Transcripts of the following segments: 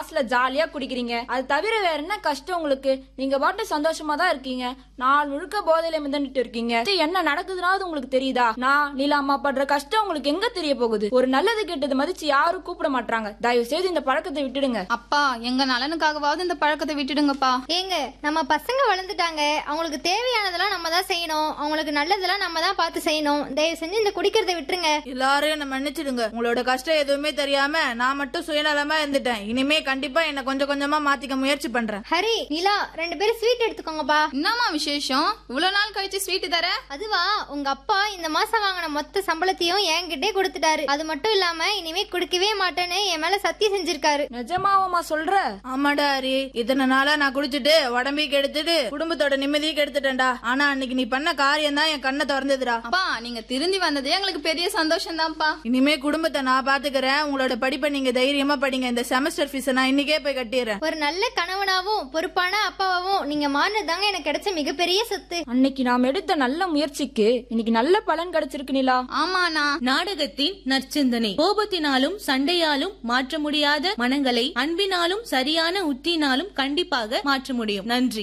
காசுல ஜாலியா குடிக்கிறீங்க அது தவிர வேற என்ன கஷ்டம் உங்களுக்கு நீங்க பாட்டு சந்தோஷமா தான் இருக்கீங்க நாள் முழுக்க போதையில மிதந்துட்டு இருக்கீங்க இது என்ன நடக்குதுனாவது உங்களுக்கு தெரியுதா நான் நீலாமா படுற கஷ்டம் உங்களுக்கு எங்க தெரிய போகுது ஒரு நல்லது கெட்டது மதிச்சு யாரும் கூப்பிட மாட்டாங்க தயவு செய்து இந்த பழக்கத்தை விட்டுடுங்க அப்பா எங்க நலனுக்காகவாவது இந்த பழக்கத்தை விட்டுடுங்கப்பா ஏங்க நம்ம பசங்க வளர்ந்துட்டாங்க அவங்களுக்கு தேவையானதெல்லாம் நம்ம தான் செய்யணும் அவங்களுக்கு நல்லதெல்லாம் நம்ம தான் பார்த்து செய்யணும் தயவு செஞ்சு இந்த குடிக்கிறதை விட்டுருங்க எல்லாரும் என்ன மன்னிச்சிடுங்க உங்களோட கஷ்டம் எதுவுமே தெரியாம நான் மட்டும் சுயநலமா இருந்துட்டேன் இனிமே கண்டிப்பா என்ன கொஞ்சம் கொஞ்சமா மாத்திக்க முயற்சி பண்றேன் ஹரி நிலா ரெண்டு பேரும் ஸ்வீட் எடுத்துக்கோங்கப்பா என்னம்மா விசேஷம் இவ்வளவு நாள் கழிச்சு ஸ்வீட் தர அதுவா உங்க அப்பா இந்த மாசம் வாங்கின மொத்த சம்பளத்தையும் என்கிட்டே கொடுத்துட்டாரு அது மட்டும் இல்லாம இனிமே கொடுக்கவே மாட்டேன்னு என் மேல சத்தியம் செஞ்சிருக்காரு நிஜமாவமா சொல்ற ஆமாடா ஹரி இத்தனை நாளா நான் குடிச்சிட்டு உடம்பையும் கெடுத்துட்டு குடும்பத்தோட நிம்மதியும் கெடுத்துட்டேன்டா ஆனா அன்னைக்கு நீ பண்ண காரியம் தான் என் கண்ணை திறந்ததுடா அப்பா நீங்க திருந்தி வந்ததே எங்களுக்கு பெரிய சந்தோஷம் தான்ப்பா இனிமே குடும்பத்தை நான் பாத்துக்கிறேன் உங்களோட படிப்பை நீங்க தைரியமா படிங்க இந்த செமஸ்டர் ஃபீஸ் நான் இன்னைக்கே போய் கட்டிடுறேன் ஒரு நல்ல கணவனாவும் பொறுப்பான அப்பாவாவும் நீங்க மாறினதாங்க எனக்கு கிடைச்ச மிகப்பெரிய சொத்து அன்னைக்கு நாம் எடுத்த நல்ல முயற்சிக்கு இன்னைக்கு நல்ல பலன் கிடைச்சிருக்கு நிலா ஆமாண்ணா நாடகத்தின் நற்சிந்தனை கோபத்தினாலும் சண்டையாலும் மாற்ற முடியாத மனங்களை அன்பினாலும் சரியான உத்தினாலும் கண்டிப்பாக மாற்ற முடியும் நன்றி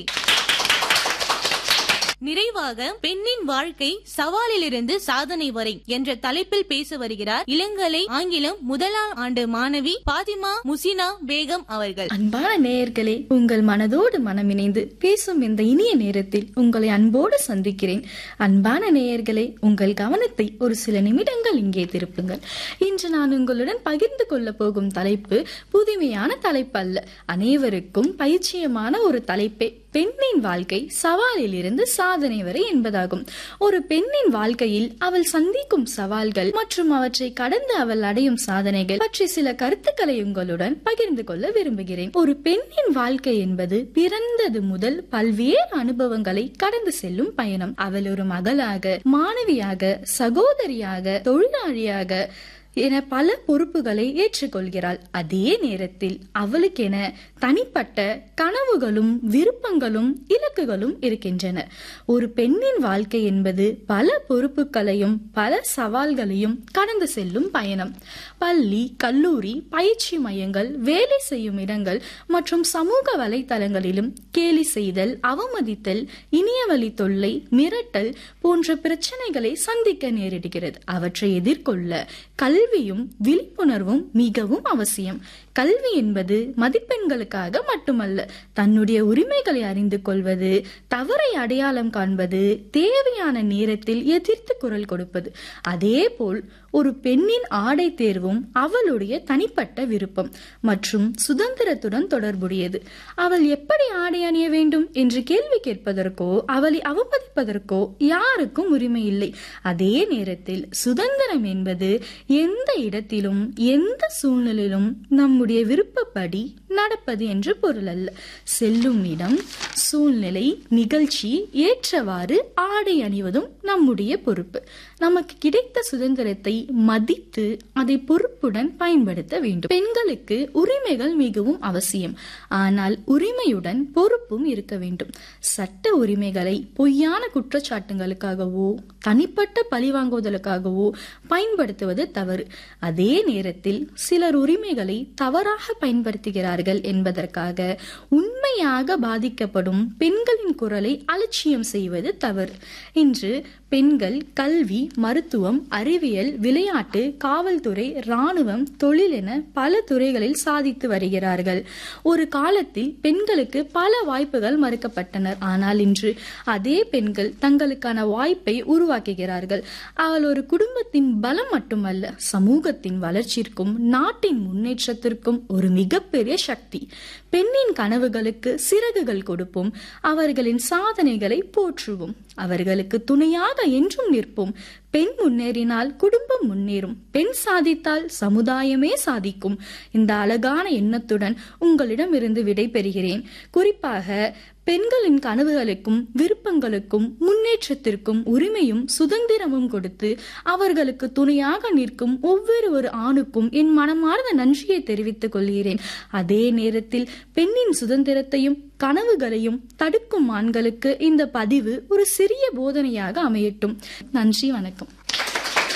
நிறைவாக பெண்ணின் வாழ்க்கை சவாலிலிருந்து சாதனை வரை என்ற தலைப்பில் பேச வருகிறார் இளங்கலை ஆங்கிலம் முதலாம் ஆண்டு மாணவி பாத்திமா முசினா பேகம் அவர்கள் அன்பான நேயர்களே உங்கள் மனதோடு மனமிணைந்து பேசும் இந்த இனிய நேரத்தில் உங்களை அன்போடு சந்திக்கிறேன் அன்பான நேயர்களே உங்கள் கவனத்தை ஒரு சில நிமிடங்கள் இங்கே திருப்புங்கள் இன்று நான் உங்களுடன் பகிர்ந்து கொள்ள போகும் தலைப்பு புதுமையான தலைப்பு அல்ல அனைவருக்கும் பயிற்சியமான ஒரு தலைப்பே பெண்ணின் வாழ்க்கை சவாலில் இருந்து சாதனை வரை என்பதாகும் ஒரு பெண்ணின் வாழ்க்கையில் அவள் சந்திக்கும் சவால்கள் மற்றும் அவற்றை கடந்து அவள் அடையும் சாதனைகள் பற்றி சில கருத்துக்களை உங்களுடன் பகிர்ந்து கொள்ள விரும்புகிறேன் ஒரு பெண்ணின் வாழ்க்கை என்பது பிறந்தது முதல் பல்வேறு அனுபவங்களை கடந்து செல்லும் பயணம் அவள் ஒரு மகளாக மாணவியாக சகோதரியாக தொழிலாளியாக என பல பொறுப்புகளை ஏற்றுக்கொள்கிறாள் அதே நேரத்தில் அவளுக்கென தனிப்பட்ட கனவுகளும் விருப்பங்களும் இலக்குகளும் இருக்கின்றன ஒரு பெண்ணின் வாழ்க்கை என்பது பல பொறுப்புகளையும் பல சவால்களையும் கடந்து செல்லும் பயணம் பள்ளி கல்லூரி பயிற்சி மையங்கள் வேலை செய்யும் இடங்கள் மற்றும் சமூக வலைதளங்களிலும் கேலி செய்தல் அவமதித்தல் இணையவழி தொல்லை மிரட்டல் போன்ற பிரச்சனைகளை சந்திக்க நேரிடுகிறது அவற்றை எதிர்கொள்ள கல்வியும் விழிப்புணர்வும் மிகவும் அவசியம் கல்வி என்பது மதிப்பெண்களுக்காக மட்டுமல்ல தன்னுடைய உரிமைகளை அறிந்து கொள்வது தவறை அடையாளம் காண்பது தேவையான நேரத்தில் எதிர்த்து குரல் கொடுப்பது அதே போல் ஒரு பெண்ணின் ஆடை தேர்வும் அவளுடைய தனிப்பட்ட விருப்பம் மற்றும் சுதந்திரத்துடன் தொடர்புடையது அவள் எப்படி ஆடை அணிய வேண்டும் என்று கேள்வி கேட்பதற்கோ அவளை அவமதிப்பதற்கோ யாருக்கும் உரிமை இல்லை அதே நேரத்தில் சுதந்திரம் என்பது எந்த இடத்திலும் எந்த சூழ்நிலையிலும் நம்முடைய விருப்பப்படி நடப்பது என்று பொருள் அல்ல செல்லும் இடம் சூழ்நிலை நிகழ்ச்சி ஏற்றவாறு ஆடை அணிவதும் நம்முடைய பொறுப்பு நமக்கு கிடைத்த சுதந்திரத்தை மதித்து அதை பொறுப்புடன் பயன்படுத்த வேண்டும் பெண்களுக்கு உரிமைகள் மிகவும் அவசியம் ஆனால் உரிமையுடன் பொறுப்பும் இருக்க வேண்டும் சட்ட உரிமைகளை பொய்யான குற்றச்சாட்டுகளுக்காகவோ தனிப்பட்ட பழிவாங்குவதற்காகவோ பயன்படுத்துவது தவறு அதே நேரத்தில் சிலர் உரிமைகளை தவறாக பயன்படுத்துகிறார்கள் என்பதற்காக உண்மையாக பாதிக்கப்படும் பெண்களின் குரலை அலட்சியம் செய்வது தவறு இன்று பெண்கள் கல்வி மருத்துவம் அறிவியல் விளையாட்டு காவல்துறை ராணுவம் தொழில் என பல துறைகளில் சாதித்து வருகிறார்கள் ஒரு காலத்தில் பெண்களுக்கு பல வாய்ப்புகள் மறுக்கப்பட்டனர் ஆனால் இன்று அதே பெண்கள் தங்களுக்கான வாய்ப்பை உருவாக்குகிறார்கள் அவள் ஒரு குடும்பத்தின் பலம் மட்டுமல்ல சமூகத்தின் வளர்ச்சிக்கும் நாட்டின் முன்னேற்றத்திற்கும் ஒரு மிகப்பெரிய சக்தி பெண்ணின் கனவுகளுக்கு சிறகுகள் கொடுப்போம் அவர்களின் சாதனைகளை போற்றுவோம் அவர்களுக்கு துணையாக என்றும் நிற்போம் பெண் முன்னேறினால் குடும்பம் முன்னேறும் பெண் சாதித்தால் சமுதாயமே சாதிக்கும் இந்த அழகான எண்ணத்துடன் உங்களிடம் இருந்து விடை பெறுகிறேன் குறிப்பாக பெண்களின் கனவுகளுக்கும் விருப்பங்களுக்கும் முன்னேற்றத்திற்கும் உரிமையும் சுதந்திரமும் கொடுத்து அவர்களுக்கு துணையாக நிற்கும் ஒவ்வொரு ஒரு ஆணுக்கும் என் மனமார்ந்த நன்றியை தெரிவித்துக் கொள்கிறேன் அதே நேரத்தில் பெண்ணின் சுதந்திரத்தையும் கனவுகளையும் தடுக்கும் ஆண்களுக்கு இந்த பதிவு ஒரு சிறிய போதனையாக அமையட்டும் நன்றி வணக்கம்